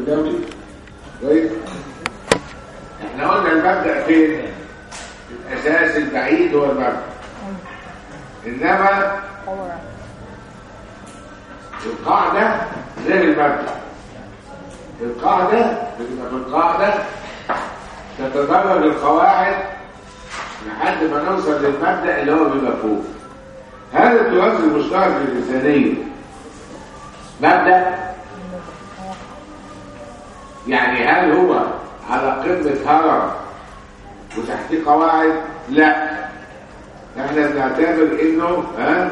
الدولي كويس احنا قلنا المبدا فين الاساس البعيد هو المبدا انما القاعده غير المبدا القاعده بتبقى في القاعده تتدرج القواعد لحد ما نوصل للمبدا اللي هو بيبقى فوق هذا التراث المشترك الانسانيه مبدا يعني هل هو على قمه هرم وتحتيه قواعد لا احنا بنعتبر انه ها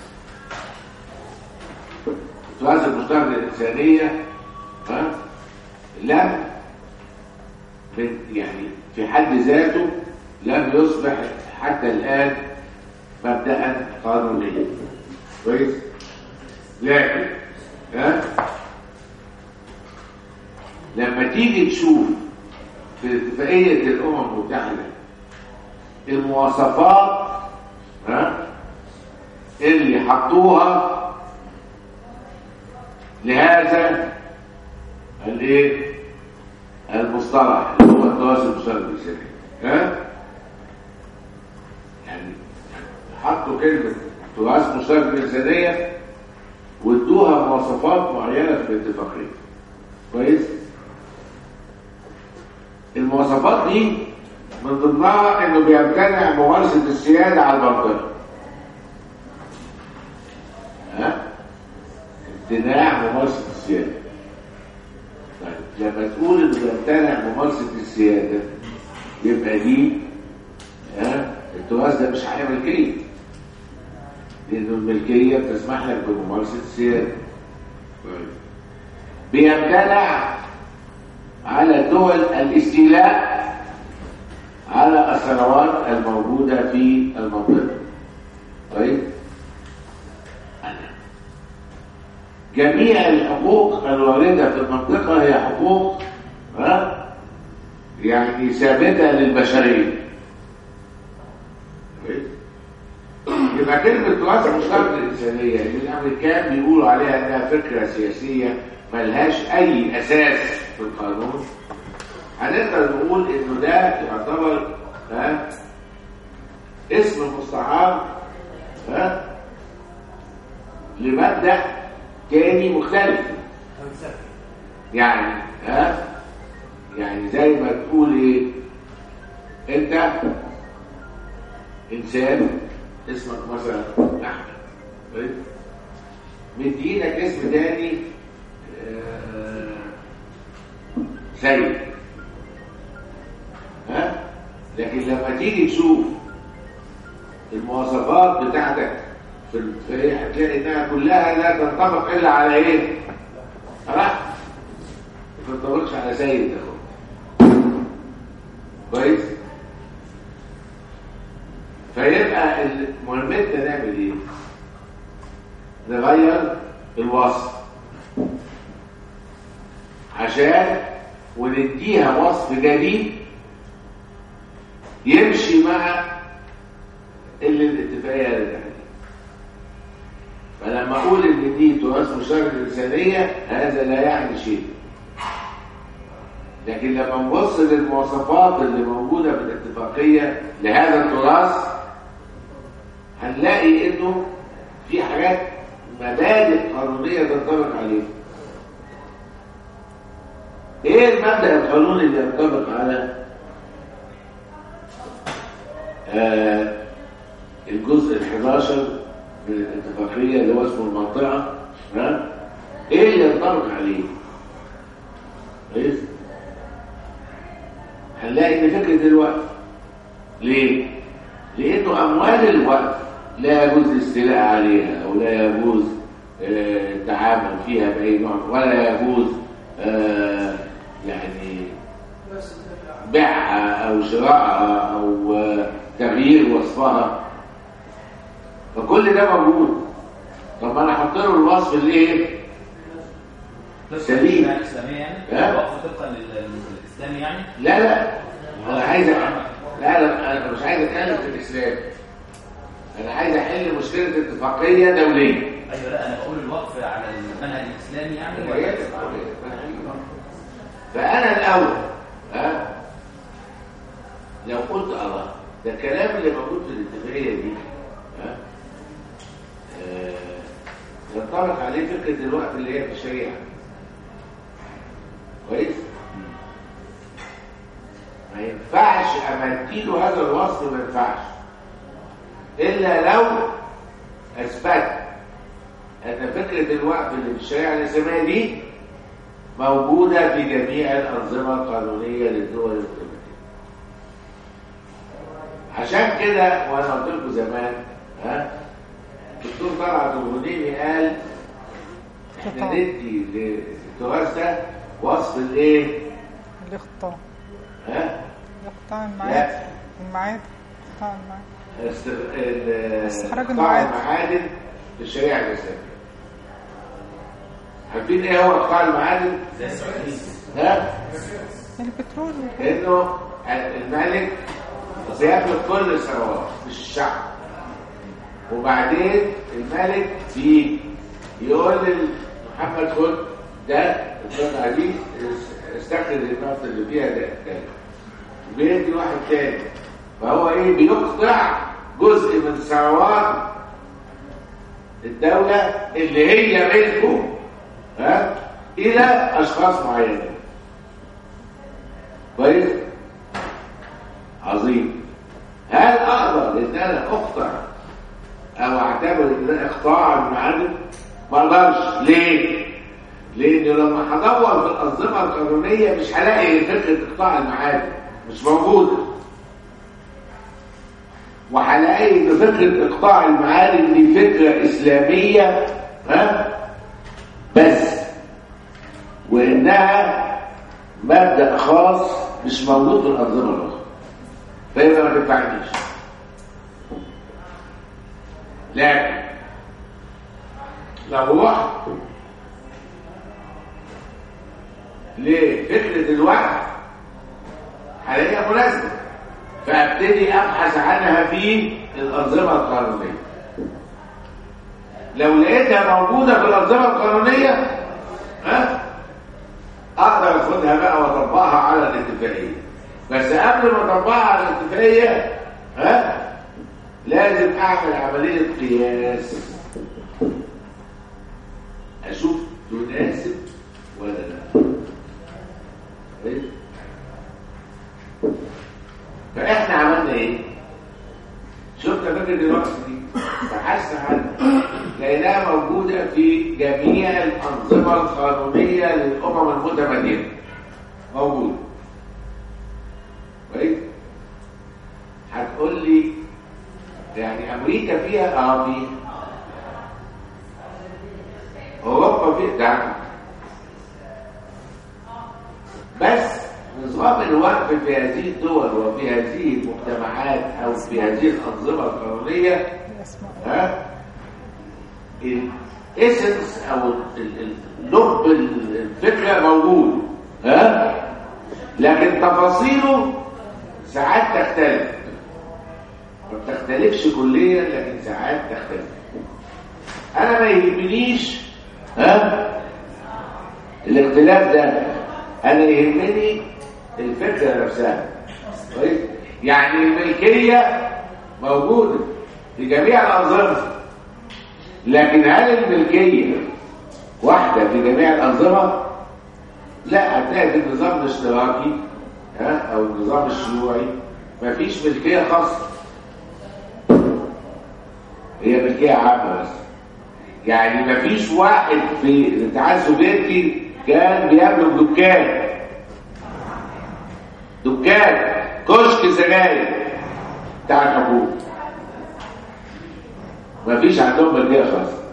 التراث المشترك الانسانيه ها لم من يعني في حد ذاته لم يصبح حتى الآن مبدأ قانونيا كويس لكن ها لما تيجي تشوف في اتفاقية الأمم المتحدة المواصفات ها اللي حطوها لهذا الايه المصطلح اللي هو التواصل المشترك الانساني ها يعني حطوا كلمه تواصل مشترك الانسانيه وادوها مواصفات معينه في الاتفاقيه كويس المواصفات دي من ضمنها انه بيمتنع ممارسه السياده على المنطقه ها امتناع ممارسه السياده طيب لما تقول انه بيمتنع ممارسه السياده يبقى دي ها التراث ده مش حاجه ملكيه لان الملكيه بتسمح لك بممارسه السياده طيب. بيمتنع على دول الاستيلاء على الثروات الموجوده في المنطقه طيب جميع الحقوق الواردة في المنطقة هي حقوق ها يعني ثابتة للبشرية يبقى كلمة تراث المشترك الإنسانية اللي الأمريكان بيقولوا عليها إنها فكرة سياسية ملهاش أي أساس في القانون هنقدر نقول إنه ده يعتبر ها اسم مستعار ها لمبدأ تاني مختلف يعني ها يعني زي ما تقول ايه انت انسان اسمك مثلا احمد طيب مدينك اسم تاني آه سيد ها لكن لما تيجي تشوف المواصفات بتاعتك في الفريق هتلاقي انها كلها لا تنطبق الا على ايه؟ خلاص ما تنطبقش على سيد ده كويس؟ فيبقى مهمتنا نعمل ايه؟ نغير الوصف عشان ونديها وصف جديد يمشي مع اللي الاتفاقيه اللي فلما اقول ان دي تراث مشاركه الانسانيه هذا لا يعني شيء لكن لما نبص للمواصفات اللي موجوده في الاتفاقيه لهذا التراث هنلاقي انه في حاجات مبادئ قانونيه تنطبق عليها ايه المبدا القانوني اللي ينطبق على آه الجزء ال11 من الاتفاقيه اللي هو اسمه المنطقه ها ايه اللي ينطبق عليه كويس هنلاقي ان فكره الوقت ليه لانه اموال الوقت لا يجوز الاستيلاء عليها او لا يجوز آه التعامل فيها باي نوع ولا يجوز آه يعني بيعها او شرائها او آه تغيير وصفها فكل ده موجود طب ما انا احط له الوصف الايه سليم الاسلاميه يعني ها؟ وقف طبقا للاسلامي يعني لا لا انا عايز أ- لا لا انا مش عايز اتكلم في الاسلام انا عايز احل مشكله اتفاقيه دوليه ايوه لا انا بقول الوقف على المنهج الاسلامي يعني يا ولا- ريت، يا ريت. فانا الاول ها لو قلت الله ده الكلام اللي موجود في الاتفاقيه دي ها آه، ينطبق عليه فكره الوقت اللي هي في الشريعه كويس ما ينفعش امديله هذا الوصف ما ينفعش الا لو اثبت ان فكره الوقف اللي في الشريعه الاسلاميه دي موجوده في جميع الانظمه القانونيه للدول الافريقيه عشان كده وانا قلت لكم زمان ها الدكتور طلعت الغنيمي قال احنا قطاع. ندي للتراث ده وصف الايه؟ الاقطاع ها؟ الاقطاع المعاد المعاد اقطاع المعاد است- ال- استخراج قطاع المعادن. المعادن في الشريعه الاسلاميه عارفين ايه هو قطاع المعادن؟ زي السعودية ها؟ البترول والحاجات. انه الملك بياخد كل الثروات مش الشعب وبعدين الملك بيجي يقول لمحمد خد ده القطعه دي استخدم النفط اللي فيها ده ده بيدي واحد تاني فهو ايه بيقطع جزء من ثروات الدولة اللي هي ملكه ها إلى أشخاص معينين كويس عظيم هل اقدر ان انا اقطع او اعتبر ان ده اقطاع المعادن ما اقدرش ليه لان لما هدور في الانظمه القانونيه مش هلاقي فكره اقطاع المعادن مش موجوده وهلاقي ان فكره اقطاع المعادن دي فكره اسلاميه ها بس وانها مبدا خاص مش موجود في الانظمه الاخرى فيبقى ما تنفعنيش لكن لو رحت لفكره الوعي هلاقيها مناسبه فابتدي ابحث عنها في الانظمه القانونيه لو لقيتها موجوده في الانظمه القانونيه ها اقدر اخدها بقى واطبقها على الاتفاقيه بس قبل ما اطبقها على الاتفاقيه ها لازم اعمل عمليه قياس اشوف تناسب ولا لا كويس؟ فاحنا عملنا ايه شفنا فكره الوقت دي بحثنا عنها لقيناها موجوده في جميع الانظمه القانونيه للامم المتمدنه موجوده كويس هتقول لي يعني امريكا فيها اه فيها اوروبا فيها ده بس نظام الوقف في هذه الدول وفي هذه المجتمعات او في هذه الانظمه القانونيه الاسماء ها الاسنس او ال- ال- لب الفكره موجود ها لكن تفاصيله ساعات تختلف ما بتختلفش كليا لكن ساعات تختلف انا ما يهمنيش ها الاختلاف ده انا يهمني الفكره نفسها كويس يعني الملكيه موجوده في جميع الانظمه لكن هل الملكيه واحده في جميع الانظمه لا هتلاقي في النظام الاشتراكي ها او النظام الشيوعي مفيش ملكيه خاصه هي ملكيه عامه بس يعني مفيش واحد في الاتحاد السوفيتي كان بيملك دكان دكان كشك سجاير بتاع الحكومه مفيش عندهم ملكيه خاصه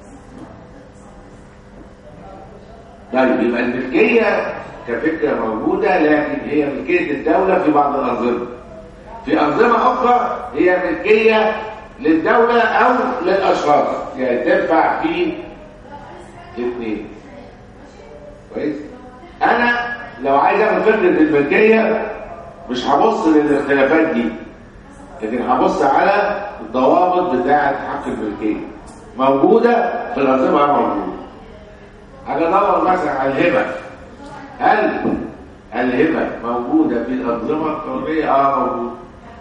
طيب يبقى الملكيه كفكره موجوده لكن هي ملكيه الدوله في بعض الانظمه في انظمه اخرى هي ملكيه للدوله او للاشخاص يعني تنفع في الاثنين كويس انا لو عايز اعمل فكره الملكيه مش هبص للاختلافات دي لكن هبص على الضوابط بتاعه حق الملكيه موجوده في الانظمه موجوده هاجي ادور مثلا على الهبه هل الهبة موجودة في الأنظمة القانونية اه موجودة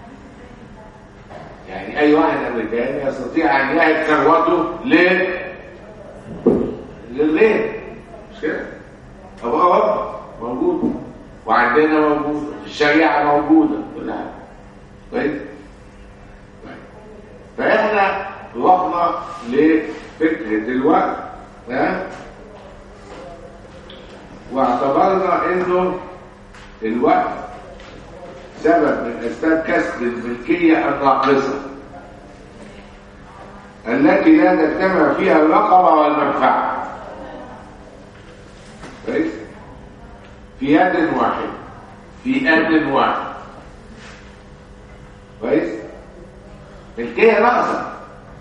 يعني أي واحد أمريكاني يستطيع أن يهب ثروته ل للغير مش كده؟ أبو أوروبا موجود وعندنا موجود الشريعة موجودة كل حاجة كويس؟ طيب. فإحنا رحنا لفكرة الوقت ها؟ واعتبرنا انه الوقت سبب من اسباب كسب الملكيه الناقصه التي لا تجتمع فيها الرقبه والمنفعه كويس في يد واحد في ان واحد كويس ملكيه ناقصه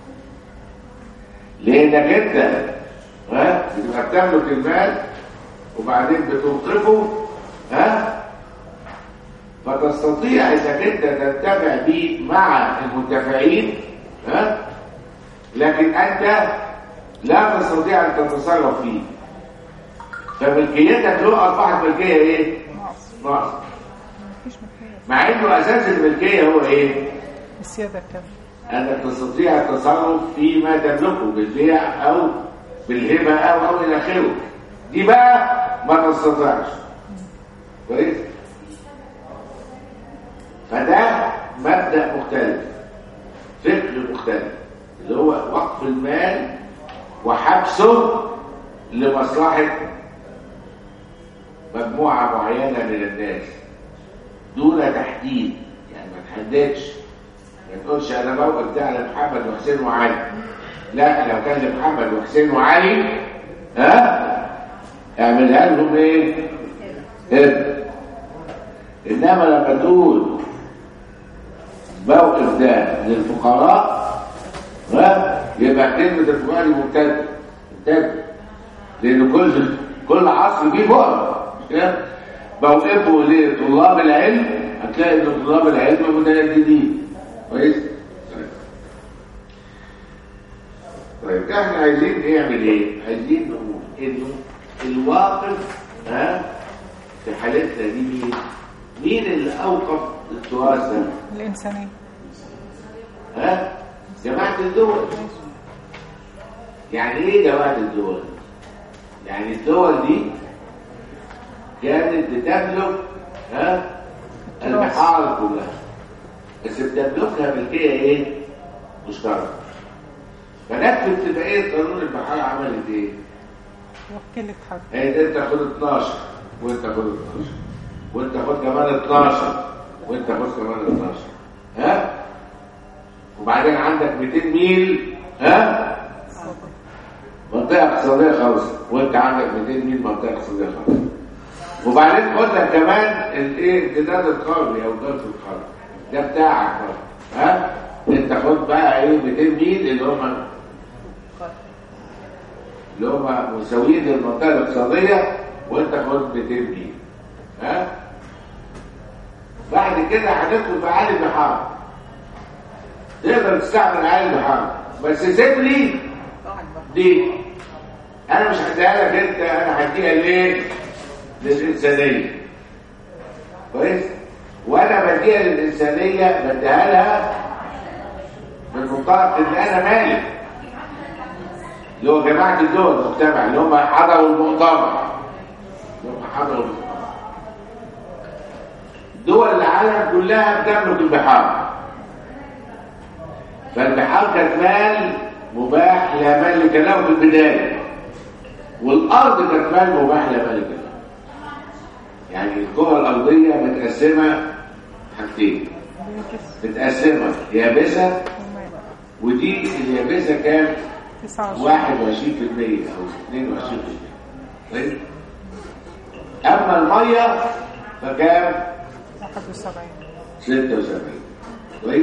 لانك انت ها بتبقى بتملك المال وبعدين بتوقفه ها فتستطيع اذا كنت تنتفع به مع المنتفعين ها لكن انت لا تستطيع ان تتصرف فيه فملكيتك له اصبحت ملكيه ايه؟ ناقص ناقص مفيش ملكية مع انه اساس الملكيه هو ايه؟ السيادة الكاملة انك تستطيع التصرف فيما تملكه بالبيع او بالهبه او او الى اخره دي بقى ما تستطيعش كويس فده مبدا مختلف فكر مختلف اللي هو وقف المال وحبسه لمصلحه مجموعه معينه من الناس دون تحديد يعني ما تحددش ما تقولش انا موقف ده على محمد وحسين وعلي لا لو كان لمحمد وحسين وعلي ها اعملها لهم ايه هب انما لما تقول موقف ده للفقراء ها يبقى كلمه الفقراء دي مبتدا مبتدا لان كل كل عصر فيه فقراء مش كده موقفه لطلاب العلم هتلاقي ان طلاب العلم متجددين كويس طيب. طيب احنا عايزين نعمل ايه عايزين نقول انه الواقف ها في حالتنا دي مين مين اللي اوقف التراث ده الإنسانية ها جماعه الدول يعني ايه جماعه الدول يعني الدول دي كانت بتملك ها البحار كلها بس بتملكها ملكيه ايه مشتركه فنفذ اتفاقيه قانون البحار عملت ايه وكلة حد هي انت خد 12 وانت خد 12 وانت خد كمان 12 وانت خد كمان 12 ها وبعدين عندك 200 ميل ها منطقه اقتصاديه خالصه وانت عندك 200 ميل منطقه اقتصاديه خالصه وبعدين خد لك كمان الايه امتداد القاري او الجلف القاري ده بتاعك برضه ها انت خد بقى ايه 200 ميل اللي هم اللي هم مساويين للمنطقه الاقتصاديه وانت خد 200 ميل ها بعد كده هندخل في عالي البحار تقدر تستعمل عالي البحار بس سيب لي دي انا مش هديها لك انت انا هديها ليه للانسانيه كويس وانا بديها للانسانيه بديها لها من منطلق ان انا مالك اللي هو جماعه الدول المجتمع اللي هم حضروا المؤتمر اللي هم حضروا المؤتمر دول العالم كلها بتملك البحار فالبحار كانت مال مباح لا مالك له في البدايه والارض كانت مال مباح لا مالك له يعني الكره الارضيه متقسمه حاجتين متقسمه يابسه وماء ودي اليابسه كام 29 21% او 22% طيب اما الميه فكام 71 76 كويس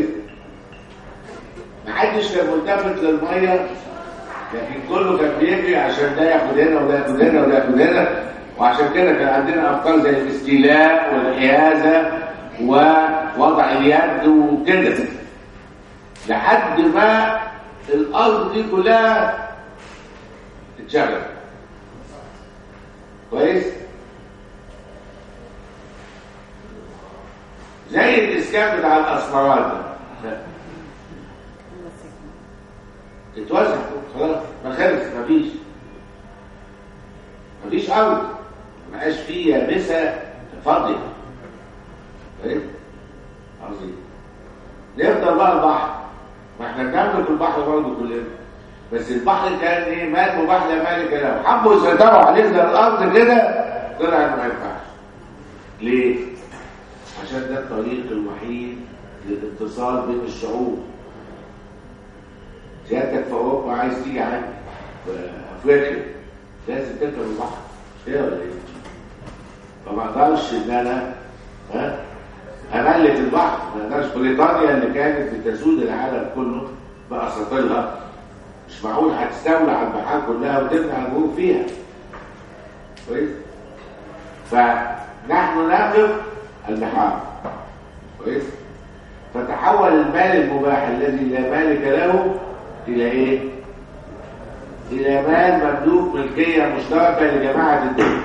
محدش كان ملتفت للميه لكن كله كان بيجري عشان ده ياخد هنا وده ياخد هنا وده ياخد هنا وعشان كده كان عندنا افكار زي الاستيلاء والحيازه ووضع اليد وكده لحد ما الارض دي كلها اتشغلت كويس زي الاسكان بتاع الاسمرات ده اتوزع خلاص ما خلص مفيش مفيش ارض ما بقاش فيه يابسه فاضيه فاهم عظيم نفضل بقى البحر ما احنا بنملك البحر برضه كلنا بس البحر كان ايه مات مباح لا مالك له حبوا يسيطروا عليه زي الارض كده طلع إنه ما ينفعش ليه؟ عشان ده الطريق الوحيد للاتصال بين الشعوب سيادتك في اوروبا عايز تيجي عندي في افريقيا لازم تركب البحر مش كده ولا ايه؟ فما اقدرش ان انا ها املك البحر ما اقدرش بريطانيا اللي كانت بتسود العالم كله باساطيلها مش معقول هتستولى على البحار كلها وتمنع المرور فيها كويس فنحن نقف البحار كويس فتحول المال المباح الذي لا مالك له الى ايه الى مال مملوك ملكيه مشتركه لجماعه الدول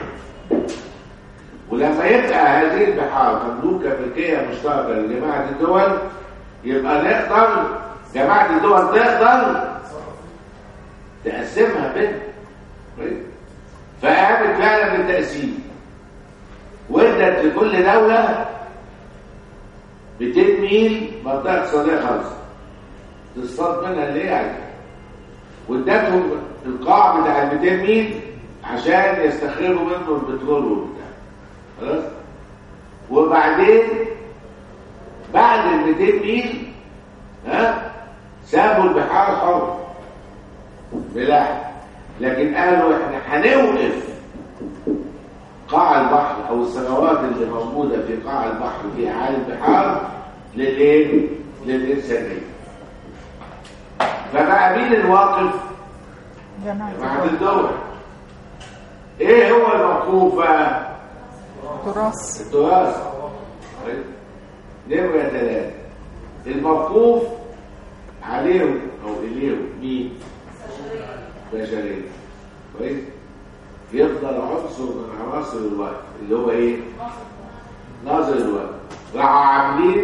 ولما يبقى هذه البحار مملوكه ملكيه مشتركه لجماعه الدول يبقى نقدر جماعه الدول تقدر تقسمها بينهم كويس؟ فقامت فعلا بالتقسيم وادت لكل دوله 200 ميل منطقه اقتصاديه خالصه تصطاد منها اللي هي عايزاه وادتهم القاع بتاع ال 200 ميل عشان يستخرجوا منه البترول وبتاع خلاص وبعدين بعد ال 200 ميل ها سابوا البحار حر ملاح لكن قالوا احنا هنوقف قاع البحر او الثروات اللي موجوده في قاع البحر في اعالي البحار للايه للانسانيه فبقى مين الواقف جماعة مع الدول ايه هو الموقوف بقى تراث التراث طيب. نمرة ثلاثة الموقوف عليهم أو إليهم مين؟ بشرية كويس؟ يفضل عنصر من عناصر الوقت اللي هو إيه؟ ناظر الوقت راحوا عاملين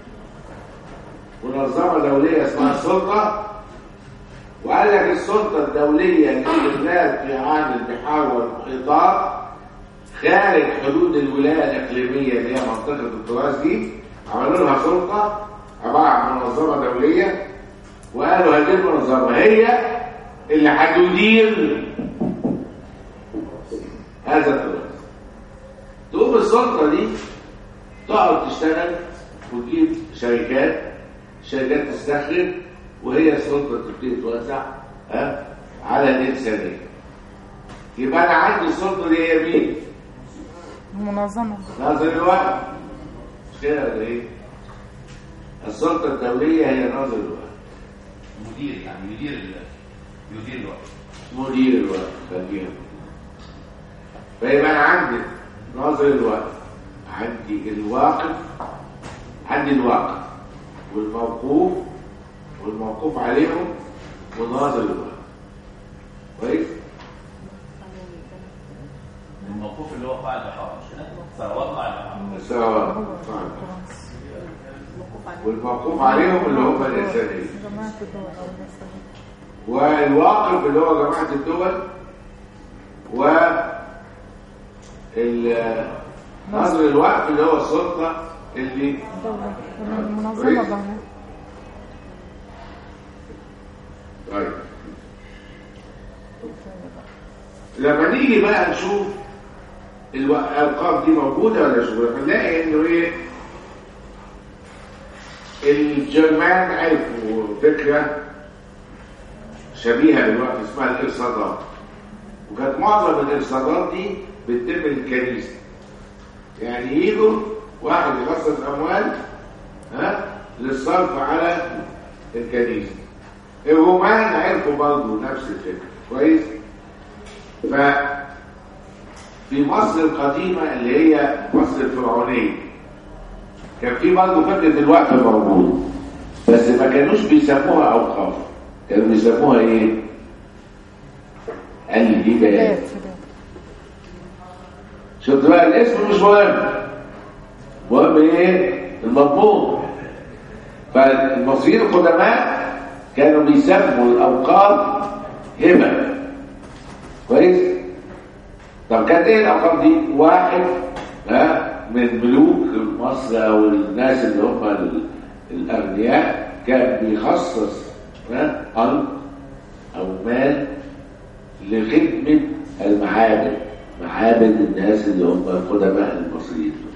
منظمة دولية اسمها السلطة وقال لك السلطة الدولية للاستغلال في عام البحار والمحيطات خارج حدود الولاية الإقليمية اللي هي منطقة التراث دي عملوا لها سلطة عبارة عن منظمة دولية وقالوا هذه المنظمة هي اللي هتدير هذا التراث تقوم السلطة دي تقعد تشتغل وتجيب شركات شركات تستخرج وهي السلطة تبتدي توزع ها على الإنسانية يبقى أنا عندي السلطة دي هي مين؟ منظمة ناظر الوقت مش كده ولا ايه؟ السلطة الدولية هي ناظر الوقت مدير يعني يدير ال- يدير الوقت مدير الوقت خلينا فيبقى انا عندي ناظر الوقت عندي الواقف عندي الواقف والموقوف والموقوف عليهم وناظر الوقت كويس؟ الموقوف اللي هو قاع البحار مش كده؟ ثروات قاع البحار الثروات طبعاً. تراث والموقوف عليهم اللي هم الإنسانية جماعة الدول أو الناس والواقف اللي هو جماعة الدول و ال- نظر الوقف اللي هو السلطة اللي الدولة المنظمة كويس. ضمن طيب لما نيجي بقى نشوف الو- الألقاب دي موجودة ولا مش موجودة هنلاقي إنه إيه الجرمان عرفوا فكرة شبيهة بالوقت اسمها الإرصادات وكانت معظم الإرصادات دي بتتم الكنيسة يعني يجوا واحد يخصص أموال ها للصرف على الكنيسة الرومان عرفوا برضه نفس الفكرة كويس ف في مصر القديمة اللي هي مصر الفرعونية كان في برضه فكرة الوقف موجود بس ما كانوش بيسموها أوقاف كانوا بيسموها إيه؟ قال لي دي بقى فدات فدات شفت بقى الاسم مش مهم مهم ايه المضمون فالمصريين القدماء كانوا بيسموا الاوقاف هبه كويس طب كانت ايه الاوقاف دي واحد ها من ملوك مصر او الناس اللي هم ال- الاغنياء كان بيخصص ها ارض او مال لخدمه المعابد معابد الناس اللي هم القدماء المصريين دول.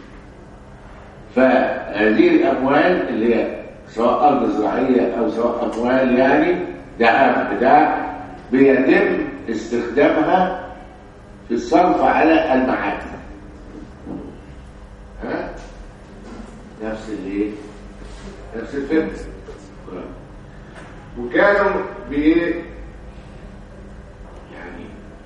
فهذه الاموال اللي هي سواء ارض زراعيه او سواء اموال يعني ده ده بيتم استخدامها في الصرف على المعابد ها نفس الايه نفس الفكره وكانوا بايه يعني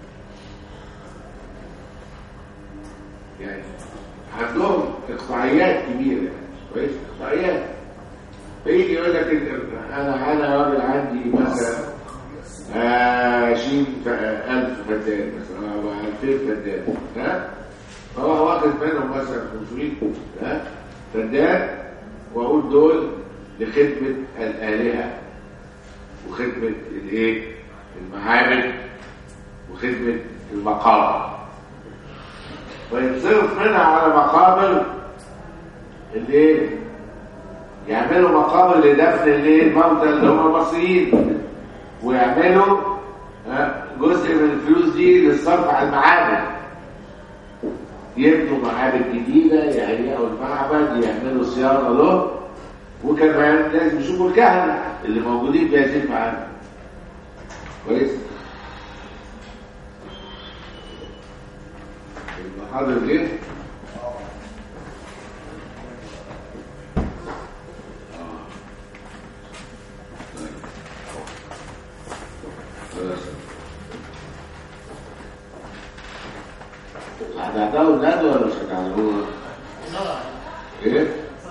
يعني عندهم اقطاعيات كبيره يعني كويس اقطاعيات فيجي يقول لك إن انا انا راجل عندي مثلا آه، 20000 فدان مثلا او 2000 فدان ها فهو واخد منهم مثلا 500 ها فدان واقول دول لخدمه الالهه وخدمه الايه المعابد وخدمه المقابر ويتصرف منها على مقابر الايه يعملوا مقابر لدفن الايه الموتى اللي هم المصريين ويعملوا ها، جزء من الفلوس دي للصرف على المعابد يبنوا معابد جديدة يهيئوا المعبد يعملوا صيانة له وكان كمان لازم يشوفوا الكهنة اللي موجودين في هذه المعابد كويس المحاضر ليه؟ خلاص هتعتقوا الندوة ولا مش هتعتقوها؟ ايه؟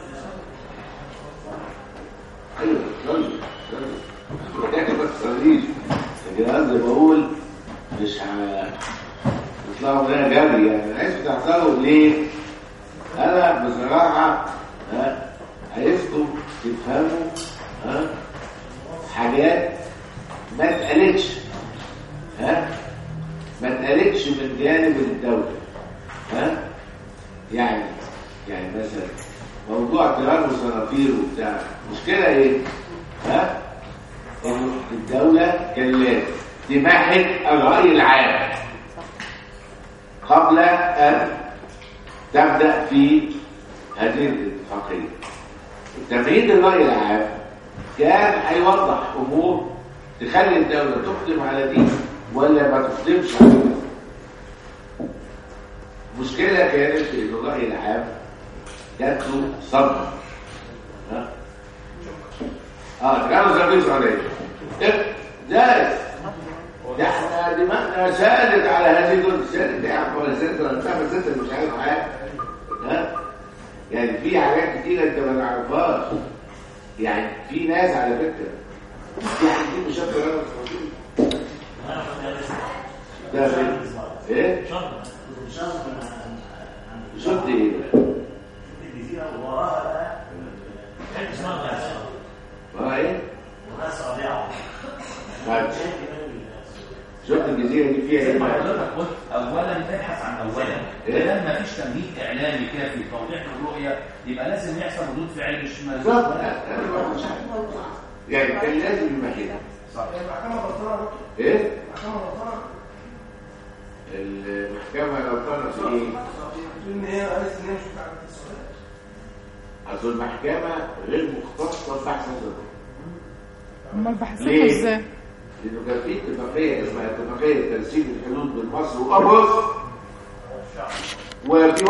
ايوه صلي صلي ما تصليش لكن قصدي بقول مش ه... تطلعوا منها جري يعني عايز تعتقوا ليه؟ انا بصراحة ها عايزكم تفهموا ها حاجات ما اتقالتش ها ما اتقالتش من جانب الدولة ها يعني يعني مثلا موضوع تيران وصنافير وبتاع مشكلة ايه ها إن الدولة كان لازم تمهد الرأي العام قبل أن تبدأ في هذه الاتفاقية تمهيد الرأي العام كان هيوضح أمور تخلي الدولة تقدم على دي ولا ما تقدمش على دي المشكلة كانت في إن الرأي العام جات له صدمة ها؟ اه كانوا زمان السعودية إيه؟ ده ده احنا دماغنا سالت على هذه الدول سالت يا عم ولا سالت ولا بتاع بس انت مش عارف حاجه ها يعني في حاجات كتيره انت ما تعرفهاش يعني في ناس على فكره في حاجات كتير مش شاطر انا ده فين؟ ايه؟ شفت ايه بقى؟ اه ايه؟ طيب شفت الجزيره دي فيها ايه زي ما بقى؟ حضرتك قلت اولا تبحث عن اولا إيه؟ لما فيش تمهيد اعلامي كافي توضيح الرؤيه يبقى لازم يحصل ردود فعل مش بالظبط انا ما كنتش عارف. يعني كان لازم يمهدها صح ايه؟ المحكمة غلطانة في ايه؟ اصل المحكمة غير مختصة في بحث القضية امال بحثته ليه؟ ازاي لانه كان في اتفاقية اسمها اتفاقية ترسيم الحدود بين مصر وقبرص وفي